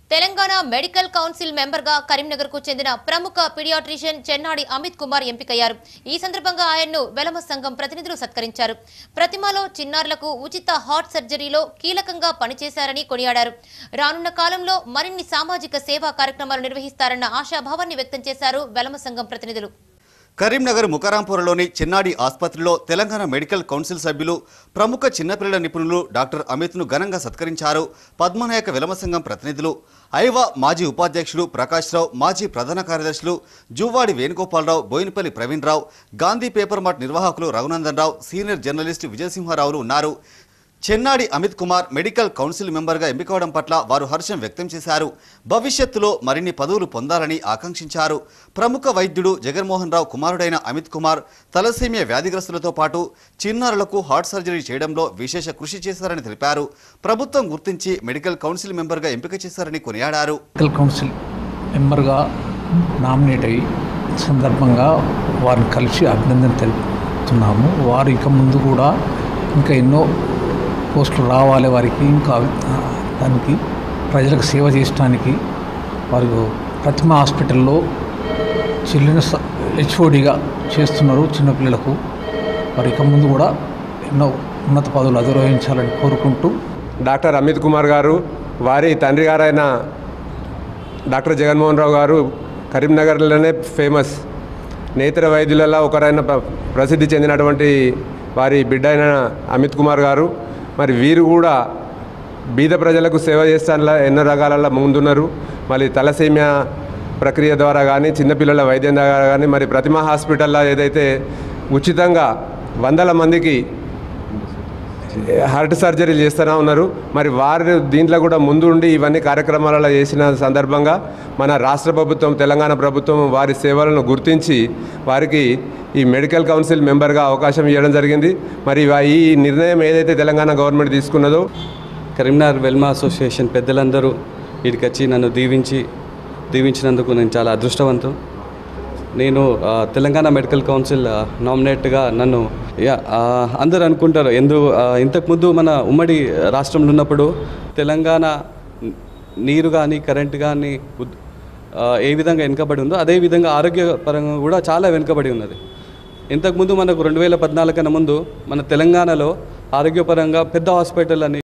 Telangana medical council మెంబర్గా కరీంనగర్కు చెందిన ప్రముఖ పీడియాట్రిషియన్ చెన్నాడి అమిత్ కుమార్ ఎంపికయ్యారు ఈ సందర్భంగా ఆయన్ను వెలమ సంఘం ప్రతినిధులు సత్కరించారు ప్రతిమలో చిన్నారులకు ఉచిత హార్ట్ సర్జరీలో కీలకంగా పనిచేశారని కొనియాడారు రానున్న కాలంలో మరిన్ని సామాజిక సేవా కార్యక్రమాలు నిర్వహిస్తారన్న ఆశాభావాన్ని వ్యక్తం చేశారు వెలమ సంఘం ప్రతినిధులు కరీంనగర్ ముకారాంపురలోని చిన్నాడి ఆసుపత్రిలో తెలంగాణ మెడికల్ కౌన్సిల్ సభ్యులు ప్రముఖ చిన్నపిల్లల నిపుణులు డాక్టర్ అమిత్ను ఘనంగా సత్కరించారు పద్మనాయక విలమ సంఘం ప్రతినిధులు ఐవా మాజీ ఉపాధ్యక్షుడు ప్రకాష్ రావు మాజీ ప్రధాన కార్యదర్శులు జువ్వాడి వేణుగోపాలరావు బోయినపల్లి ప్రవీణ్ రావు గాంధీ పేపర్ మార్ట్ నిర్వాహకులు రఘునందన్ రావు సీనియర్ జర్నలిస్ట్ విజయసింహారావులు ఉన్నారు చెన్నాడి అమిత్ కుమార్ మెడికల్ కౌన్సిల్ మెంబర్గా ఎంపికవడం పట్ల వారు హర్షం వ్యక్తం చేశారు భవిష్యత్తులో మరిన్ని పదవులు పొందాలని ఆకాంక్షించారు ప్రముఖ వైద్యుడు జగన్మోహన్ రావు కుమారుడైన అమిత్ కుమార్ తలసేమియా వ్యాధిగ్రస్తులతో పాటు చిన్నారులకు హార్ట్ సర్జరీ చేయడంలో విశేష కృషి చేశారని తెలిపారు ప్రభుత్వం గుర్తించి మెడికల్ కౌన్సిల్ మెంబర్గా ఎంపిక చేశారని కొనియాడారు మెడికల్ కౌన్సిల్ మెంబర్గా నామినేట్ అయ్యి సందర్భంగా వారిని కలిసి అభినందన తెలుపుతున్నాము వారు ఇక ముందు కూడా ఇంకా ఎన్నో పోస్టులు రావాలి వారికి ఇంకా ఆ, దానికి ప్రజలకు సేవ చేయడానికి వారు ప్రతిమ హాస్పిటల్లో చిల్డ్రన్స్ హెచ్ఓడిగా చేస్తున్నారు చిన్నపిల్లలకు వారు ఇక ముందు కూడా ఎన్నో ఉన్నత పదవులు అధిరోహించాలని కోరుకుంటూ డాక్టర్ అమిత్ కుమార్ గారు వారి తండ్రి గారైన డాక్టర్ జగన్మోహన్ రావు గారు కరీంనగర్లోనే ఫేమస్ నేత్ర వైద్యులలో ఒకరైన ప్ర- ప్రసిద్ధి చెందినటువంటి వారి బిడ్డ అయిన అమిత్ కుమార్ గారు మరి వీరు కూడా బీద ప్రజలకు సేవ చేస్తానులా ఎన్నో రకాలలో ముందున్నారు మళ్ళీ తలసేమియా ప్రక్రియ ద్వారా కానీ చిన్నపిల్లల వైద్యం ద్వారా కానీ మరి ప్రతిమ హాస్పిటల్లో ఏదైతే ఉచితంగా వందల మందికి హార్ట్ సర్జరీలు చేస్తూనే ఉన్నారు మరి వారు దీంట్లో కూడా ముందుండి ఇవన్నీ కార్యక్రమాలలో చేసిన సందర్భంగా మన రాష్ట్ర ప్రభుత్వం తెలంగాణ ప్రభుత్వం వారి సేవలను గుర్తించి వారికి ఈ మెడికల్ కౌన్సిల్ మెంబర్గా అవకాశం ఇవ్వడం జరిగింది మరి వా- ఈ నిర్ణయం ఏదైతే తెలంగాణ గవర్నమెంట్ తీసుకున్నదో కరీంనగర్ వెల్మా అసోసియేషన్ పెద్దలందరూ వీడికి వచ్చి నన్ను దీవించి దీవించినందుకు నేను చాలా అదృష్టవంతం నేను ఆ, తెలంగాణ మెడికల్ కౌన్సిల్ ఆ, నామినేట్గా నన్ను యా, ఆ, అందరూ అనుకుంటారు ఎందు ఆ, ఇంతకుముందు మన ఉమ్మడి రాష్ట్రంలో ఉన్నప్పుడు తెలంగాణ నీరు కానీ కరెంట్ కానీ ఉద్- ఆ, ఏ విధంగా వెనుకబడి ఉందో అదే విధంగా ఆరోగ్యపరంగా కూడా చాలా వెనుకబడి ఉన్నది ఇంతకుముందు మనకు రెండు వేల పద్నాలుగు కన్నా ముందు మన తెలంగాణలో ఆరోగ్యపరంగా పెద్ద హాస్పిటల్ అని